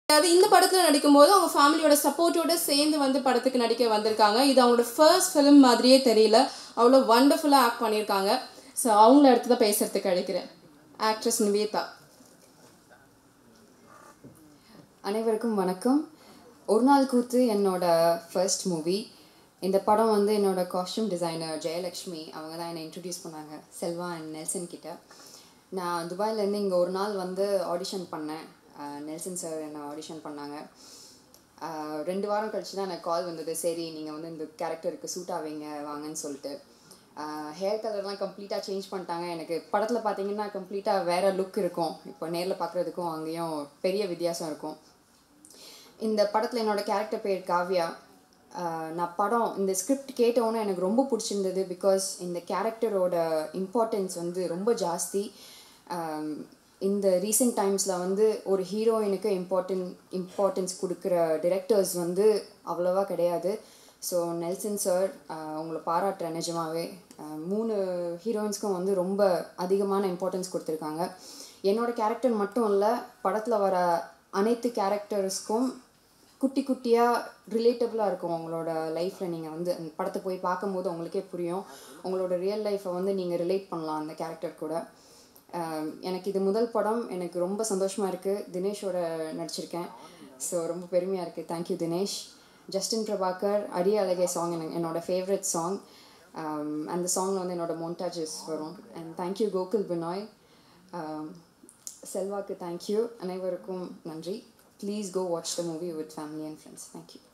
அதாவது இந்த படத்தில் நடிக்கும்போது அவங்க ஃபேமிலியோட சப்போர்ட்டோட சேர்ந்து வந்து படத்துக்கு நடிக்க வந்திருக்காங்க இது அவங்களோட ஃபர்ஸ்ட் ஃபிலிம் மாதிரியே தெரியல அவ்வளோ வண்டர்ஃபுல்லாக ஆக்ட் பண்ணியிருக்காங்க ஸோ அவங்கள அடுத்து தான் பேசுறதுக்கு அழைக்கிறேன் ஆக்ட்ரஸ் நிவேதா அனைவருக்கும் வணக்கம் ஒரு நாள் கூத்து என்னோட ஃபர்ஸ்ட் மூவி இந்த படம் வந்து என்னோட காஸ்டியூம் டிசைனர் ஜெயலக்ஷ்மி அவங்க தான் என்னை இன்ட்ரடியூஸ் பண்ணாங்க செல்வா அண்ட் நெல்சன் கிட்ட நான் துபாயிலேருந்து இங்கே ஒரு நாள் வந்து ஆடிஷன் பண்ணேன் அஹ் நெல்சன் சார் என்னை ஆடிஷன் பண்ணாங்க அஹ் ரெண்டு வாரம் கழிச்சு தான் எனக்கு கால் வந்தது சரி நீங்கள் வந்து இந்த கேரக்டருக்கு சூட் ஆவீங்க வாங்கன்னு சொல்லிட்டு ஹேர் கலர்லாம் கம்ப்ளீட்டாக சேஞ்ச் பண்ணிட்டாங்க எனக்கு படத்தில் பார்த்தீங்கன்னா கம்ப்ளீட்டாக வேறு லுக் இருக்கும் இப்போ நேரில் பார்க்குறதுக்கும் அங்கேயும் பெரிய வித்தியாசம் இருக்கும் இந்த படத்தில் என்னோட கேரக்டர் பேர் காவ்யா ஆஹ் நான் படம் இந்த ஸ்கிரிப்ட் கேட்டவுடனே எனக்கு ரொம்ப பிடிச்சிருந்தது பிகாஸ் இந்த கேரக்டரோட இம்பார்ட்டன்ஸ் வந்து ரொம்ப ஜாஸ்தி ஆம், இந்த ரீசெண்ட் டைம்ஸில் வந்து ஒரு ஹீரோயினுக்கு இம்பார்ட்டன் இம்பார்ட்டன்ஸ் கொடுக்குற டிரெக்டர்ஸ் வந்து அவ்வளோவா கிடையாது ஸோ நெல்சன் சார் உங்களை பாராட்டுறேன் நிஜமாவே ஆஹ் மூணு ஹீரோயின்ஸ்க்கும் வந்து ரொம்ப அதிகமான இம்பார்ட்டன்ஸ் கொடுத்துருக்காங்க என்னோட கேரக்டர் மட்டும் இல்லை படத்தில் வர அனைத்து கேரக்டர்ஸ்க்கும் குட்டி குட்டியாக ரிலேட்டபுளாக இருக்கும் உங்களோட லைஃப்பில் நீங்கள் வந்து அந்த படத்தை போய் பார்க்கும்போது உங்களுக்கே புரியும் உங்களோட ரியல் லைஃப்பை வந்து நீங்கள் ரிலேட் பண்ணலாம் அந்த கேரக்டர் கூட ஆஹ் எனக்கு இது முதல் படம் எனக்கு ரொம்ப சந்தோஷமாக இருக்குது தினேஷோட நடிச்சிருக்கேன் ஸோ ரொம்ப பெருமையாக இருக்குது தேங்க்யூ தினேஷ் ஜஸ்டின் பிரபாகர் அடி அழகே சாங் எனக்கு என்னோட ஃபேவரட் சாங் அந்த சாங்கில் வந்து என்னோட மோண்டாஜஸ் வரும் அண்ட் தேங்க்யூ கோகுல் பினாய் செல்வாக்கு தேங்க்யூ அனைவருக்கும் நன்றி please go watch the movie with family and friends thank you